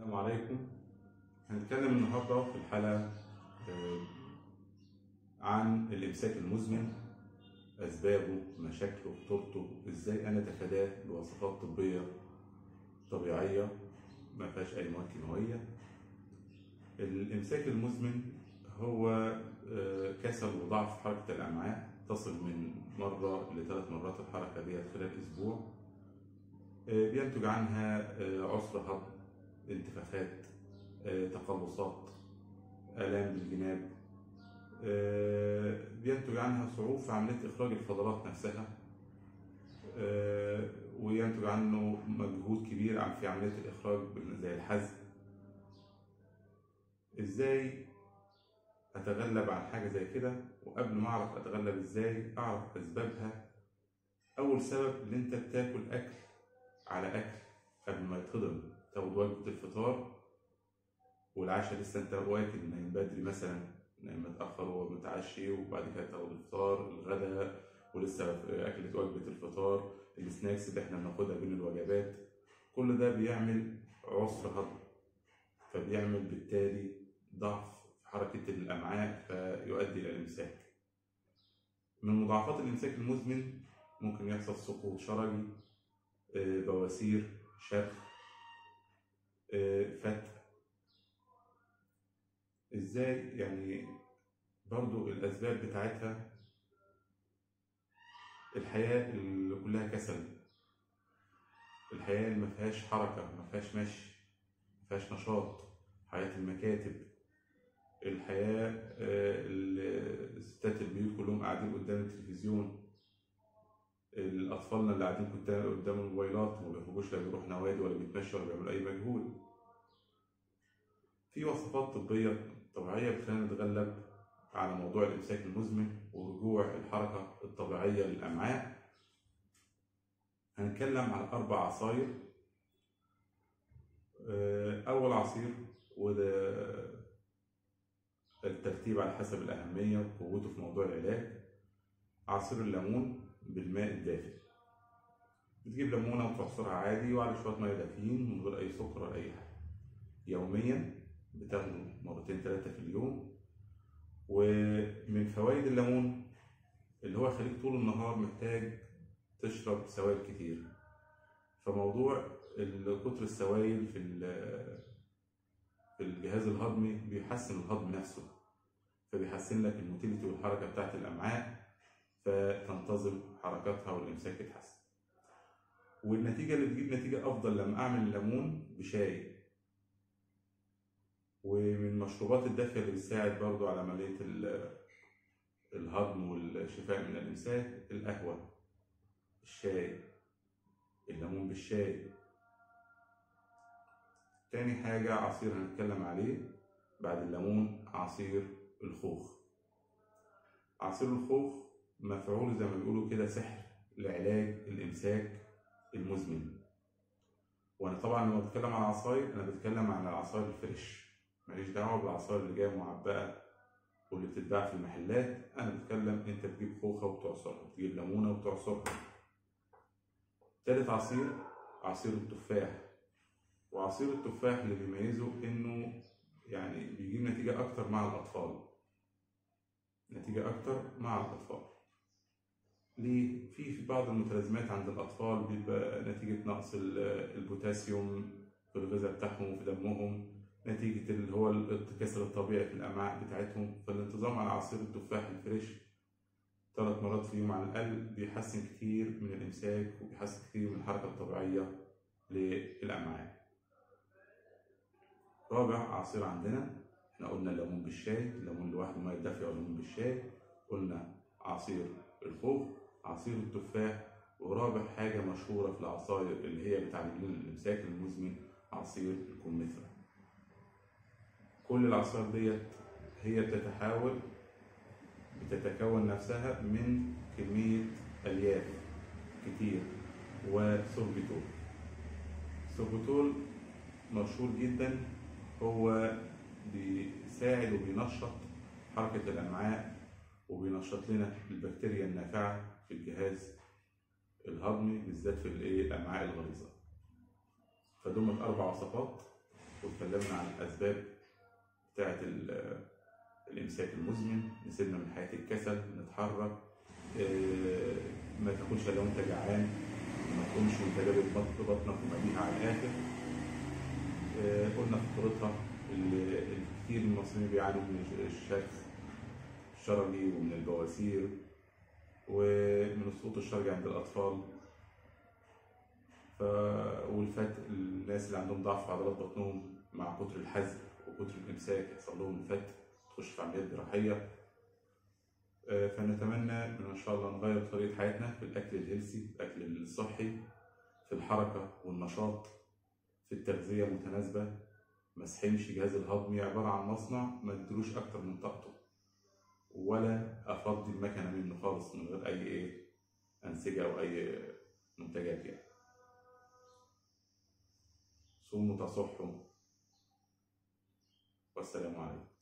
السلام عليكم هنتكلم النهارده في الحلقة آه، عن الإمساك المزمن أسبابه مشاكله خطورته إزاي أنا أتفاداه بوصفات طبية طبيعية ما فيهاش أي مواد كيماوية الإمساك المزمن هو آه، كسل وضعف في حركة الأمعاء تصل من مرة لثلاث مرات الحركة دي خلال أسبوع آه، بينتج عنها آه، عسر هضم انتفاخات آه، تقلصات آلام بالجناب آه، بينتج عنها صعوبة في عملية إخراج الفضلات نفسها آه، وينتج عنه مجهود كبير عن- في عملية الإخراج زي الحزق إزاي أتغلب عن حاجة زي كده وقبل ما أعرف أتغلب إزاي أعرف أسبابها أول سبب إن أنت بتاكل أكل على أكل قبل ما يتهضم تاخد وجبة الفطار والعشاء لسه انت واكل نايم بدري مثلا نايم متأخر ومتعشي وبعد كده تاخد الفطار الغداء ولسه أكلة وجبة الفطار السناكس اللي احنا بناخدها بين الوجبات كل ده بيعمل عسر هضم فبيعمل بالتالي ضعف في حركة الأمعاء فيؤدي إلى الإمساك من مضاعفات الإمساك المزمن ممكن يحصل سقوط شرجي آه، بواسير شرخ آه، فتق ازاي يعني برضو الاسباب بتاعتها الحياة اللي كلها كسل الحياة اللي ما فيهاش حركة ما فيهاش مشي ما فيهاش نشاط حياة المكاتب الحياة آه، ال- ستات البيوت كلهم قاعدين قدام التلفزيون الأطفالنا اللي قاعدين قدام قدام الموبايلات وما بيخرجوش لا بيروحوا نوادي ولا بيتمشوا ولا بيعملوا أي مجهود في وصفات طبية طبيعية بتخلينا نتغلب على موضوع الإمساك المزمن ورجوع الحركة الطبيعية للأمعاء هنتكلم عن أربع عصاير آه، أول عصير وده الترتيب على حسب الأهمية وقوته في موضوع العلاج عصير الليمون بالماء الدافئ بتجيب ليمونة وتعصرها عادي وعلى شوية مية دافيين من غير أي سكر ولا أي حاجة يوميا بتاخده مرتين ثلاثة في اليوم ومن فوائد الليمون اللي هو يخليك طول النهار محتاج تشرب سوائل كتير فموضوع ال- كتر السوائل في ال- في الجهاز الهضمي بيحسن الهضم نفسه فبيحسن لك الموتيليتي والحركة بتاعت الأمعاء فتنتظم حركاتها والإمساك يتحسن والنتيجة اللي بتجيب نتيجة أفضل لما أعمل الليمون بشاي ومن المشروبات الدافية اللي بتساعد برضو على عملية ال- الهضم والشفاء من الإمساك القهوة الشاي الليمون بالشاي تاني حاجة عصير هنتكلم عليه بعد الليمون عصير الخوخ عصير الخوخ مفعول زي ما بيقولوا كده سحر لعلاج الإمساك المزمن وأنا طبعا لما بتكلم عن عصاير أنا بتكلم عن العصاير الفريش ماليش دعوة بالعصاير اللي جاية معبأة واللي بتتباع في المحلات أنا بتكلم أنت بتجيب خوخة وبتعصرها بتجيب ليمونة وبتعصرها تالت عصير عصير التفاح وعصير التفاح اللي بيميزه إنه يعني بيجيب نتيجة أكتر مع الأطفال نتيجة أكتر مع الأطفال ليه؟ في في بعض المتلازمات عند الأطفال بيبقى نتيجة نقص ال- البوتاسيوم في الغذاء بتاعهم وفي دمهم نتيجة اللي هو الكسر الطبيعي في الأمعاء بتاعتهم فالانتظام على عصير التفاح الفريش ثلاث مرات في اليوم على الأقل بيحسن كتير من الإمساك وبيحسن كتير من الحركة الطبيعية للأمعاء رابع عصير عندنا احنا قلنا الليمون بالشاي الليمون لوحده ميه دافيه وليمون بالشاي قلنا عصير الخوخ عصير التفاح ورابع حاجة مشهورة في العصاير اللي هي بتعالج لنا الإمساك المزمن عصير الكمثرى كل العصائر ديت هي بتتحول بتتكون نفسها من كمية ألياف كتير وسوربيتول السوربيتول مشهور جدا هو بيساعد وبينشط حركة الأمعاء وبينشط لنا البكتيريا النافعة في الجهاز الهضمي بالذات في الايه الأمعاء الغليظة فدول أربع وصفات واتكلمنا عن الأسباب بتاعة ال- الإمساك المزمن نسيبنا من حياة الكسل نتحرك آه، ما تاكلش إلا وأنت جعان ما تقومش وأنت جابت بط- بطنك ومليها على الآخر آه، قلنا خطورتها اللي اللي كتير من المصريين بيعانوا من الشرخ الشرجي ومن البواسير ومن السقوط الشرجي عند الأطفال ف... والفت الناس اللي عندهم ضعف في عضلات بطنهم مع كتر الحزق وكتر الإمساك يحصل لهم الفت تخش في عمليات جراحية آه، فنتمنى إن إن شاء الله نغير طريقة حياتنا في الأكل الهيلسي الأكل الصحي في الحركة والنشاط في التغذية المتناسبة ما اسحمش جهاز الهضمي عبارة عن مصنع ما ادلوش أكتر من طاقته ولا أفضي المكنة منه خالص من غير أي إيه أنسجة أو أي منتجات يعني صوموا تصحوا والسلام عليكم